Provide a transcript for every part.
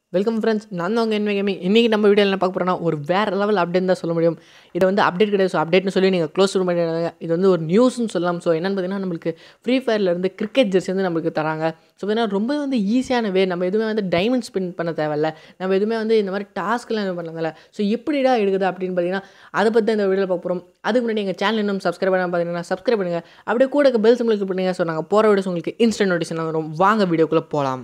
welcome friends நான் தான் உங்கள் என்ன கேமிங் இன்றைக்கி நம்ம வீடியோவில் என்ன பார்க்க போகிறோம்னா ஒரு வேறு லெவல் அப்டேட் தான் சொல்ல முடியும் இது வந்து அப்டேட் கிடையாது ஸோ அப்டேட்னு சொல்லி நீங்கள் க்ளோஸ் பண்ணிடுறாங்க இது வந்து ஒரு நியூஸ்னு சொல்லலாம் ஸோ என்னென்னு பார்த்தீங்கன்னா நம்மளுக்கு ஃப்ரீ ஃபயர்லேருந்து கிரிக்கெட் ஜெர்சி வந்து நம்மளுக்கு தராங்க ஸோ பார்த்தீங்கன்னா ரொம்ப வந்து ஈஸியான வே நம்ம எதுவுமே வந்து டைமண்ட் ஸ்பின் பண்ண தேவையில்ல நம்ம எதுவுமே வந்து இந்த மாதிரி டாஸ்க்லாம் எதுவும் பண்ண தேவையில்ல ஸோ எப்படிடா எடுக்குது அப்படின்னு பார்த்தீங்கன்னா அதை பற்றி தான் இந்த வீடியோவில் பார்க்க போகிறோம் அதுக்கு முன்னாடி எங்கள் சேனல் இன்னும் சப்ஸ்கிரைப் பண்ணால் பார்த்தீங்கன்னா சப்ஸ்கிரைப் பண்ணுங்கள் அப்படியே கூட பெல் சிம்பிள் கிளிக் பண்ணுங்கள் ஸோ நாங்கள் போகிற வீடியோஸ் உங்களுக்கு இன்ஸ்டன்ட் நோட்டிஃபிகேஷன் வரும் வாங்க வீடியோக்குள்ளே போகலாம்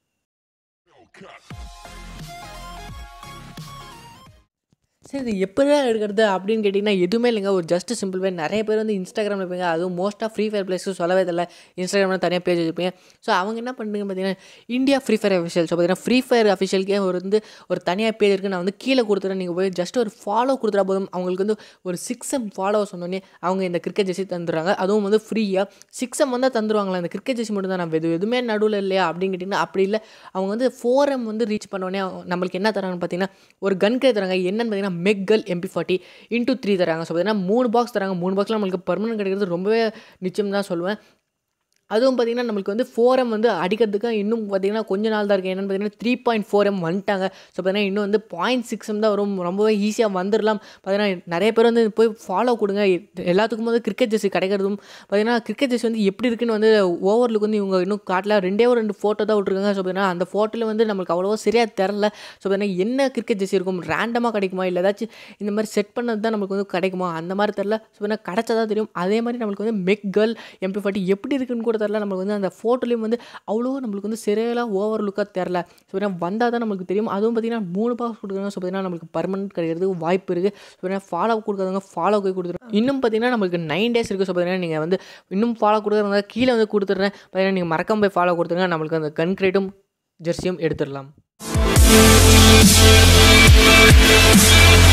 சரி இது எப்படிடா எடுக்கிறது அப்படின்னு கேட்டிங்கன்னா எதுவுமே இல்லைங்க ஒரு ஜஸ்ட் சிம்பிள் வே நிறைய பேர் வந்து இன்ஸ்டாகிராமில் இருப்பீங்க அதுவும் மோஸ்ட்டாக ஃப்ரீ ஃபயர் பிளேஸுக்கு சொல்லவே தெரியல இன்ஸ்டாகிராமில் தனியாக பேஜ் வச்சுருப்பீங்க ஸோ அவங்க என்ன பண்ணுறீங்க பார்த்தீங்கன்னா India free fire official so பார்த்தீங்கன்னா ஃப்ரீ ஃபயர் அஃபிஷியலுக்கே ஒரு வந்து ஒரு தனியாக பேஜ் இருக்குது நான் வந்து கீழே கொடுத்துறேன் நீங்கள் போய் ஜஸ்ட் ஒரு ஃபாலோ கொடுத்துட்டா போதும் அவங்களுக்கு வந்து ஒரு சிக்ஸ் எம் ஃபாலோவர்ஸ் வந்தோடனே அவங்க இந்த கிரிக்கெட் ஜெர்சி தந்துடுறாங்க அதுவும் வந்து ஃப்ரீயாக சிக்ஸ் எம் வந்தால் தந்துருவாங்களா இந்த கிரிக்கெட் ஜெர்சி மட்டும் தான் நான் எது எதுவுமே நடுவில் இல்லையா அப்படின்னு கேட்டிங்கன்னா அப்படி இல்லை அவங்க வந்து ஃபோர் எம் வந்து ரீச் பண்ணோடனே நம்மளுக்கு என்ன தராங்கன்னு பார்த்தீங்கன்னா ஒரு கன் கிரே தராங்க என்னன்னு பார்த்தீங்கன்னா மெக்கல் எம்பி ஃபார்ட்டி இன்டூ த்ரீ தராங்க ஸோ பார்த்தீங்கன்னா மூணு பாக்ஸ் தராங்க மூணு பாக்ஸில் நம்மளுக்கு பர்மனன்ட் கிடைக்கிறது ரொம்பவே நிச்சயம் தான் சொல்லுவேன் அதுவும் பார்த்திங்கன்னா நம்மளுக்கு வந்து ஃபோர் எம் வந்து அடிக்கிறதுக்கு இன்னும் பார்த்திங்கன்னா கொஞ்ச நாள் தான் இருக்குது என்னென்னு பார்த்தீங்கன்னா த்ரீ பாயிண்ட் ஃபோர் எம் வந்துட்டாங்க ஸோ பார்த்தீங்கன்னா இன்னும் வந்து பாயிண்ட் சிக்ஸ் எம் தான் வரும் ரொம்பவே ஈஸியாக வந்துடலாம் பார்த்தீங்கன்னா நிறைய பேர் வந்து போய் ஃபாலோ கொடுங்க எல்லாத்துக்கும் வந்து கிரிக்கெட் ஜெர்சி கிடைக்கிறதும் பார்த்தீங்கன்னா கிரிக்கெட் ஜெர்சி வந்து எப்படி இருக்குன்னு வந்து ஓவர்லுக்கு வந்து இவங்க இன்னும் காட்டல ரெண்டே ஒரு ரெண்டு ஃபோட்டோ தான் விட்ருக்காங்க ஸோ பார்த்தீங்கன்னா அந்த ஃபோட்டோவில் வந்து நம்மளுக்கு அவ்வளோவா சரியாக தெரில ஸோ பார்த்தீங்கன்னா என்ன கிரிக்கெட் ஜெர்சி இருக்கும் ரேண்டமாக கிடைக்குமா இல்லை ஏதாச்சும் இந்த மாதிரி செட் பண்ணது தான் நம்மளுக்கு வந்து கிடைக்குமா அந்த மாதிரி தெரில ஸோ பார்த்தீங்கன்னா கிடச்சா தான் தெரியும் அதே மாதிரி நம்மளுக்கு வந்து மெக் கேர்ள் எம்பி ஃபார்ட்டி எப்படி இருக்குன்னு கூட தெரில நம்மளுக்கு வந்து அந்த ஃபோட்டோலேயும் வந்து அவ்வளோ நம்மளுக்கு வந்து சரியாக ஓவர் லுக்காக தெரில ஸோ பார்த்தீங்கன்னா வந்தால் தான் நம்மளுக்கு தெரியும் அதுவும் பார்த்தீங்கன்னா மூணு பாக்ஸ் கொடுக்குறாங்க ஸோ பார்த்தீங்கன்னா நம்மளுக்கு பர்மனெண்ட் கிடைக்கிறதுக்கு வாய்ப்பு இருக்குது ஸோ பார்த்தீங்கன்னா ஃபாலோ கொடுக்குறவங்க ஃபாலோ போய் கொடுத்துருவோம் இன்னும் பார்த்தீங்கன்னா நம்மளுக்கு நைன் டேஸ் இருக்குது ஸோ பார்த்தீங்கன்னா நீங்கள் வந்து இன்னும் ஃபாலோ கொடுக்குறவங்க கீழே வந்து கொடுத்துட்றேன் பார்த்தீங்கன்னா நீங்கள் மறக்காம போய் ஃபாலோ கொடுத்துருங்க நம்மளுக்கு அந்த கன்கிரேட்டும் ஜெர்சியும் எடுத்துடலாம்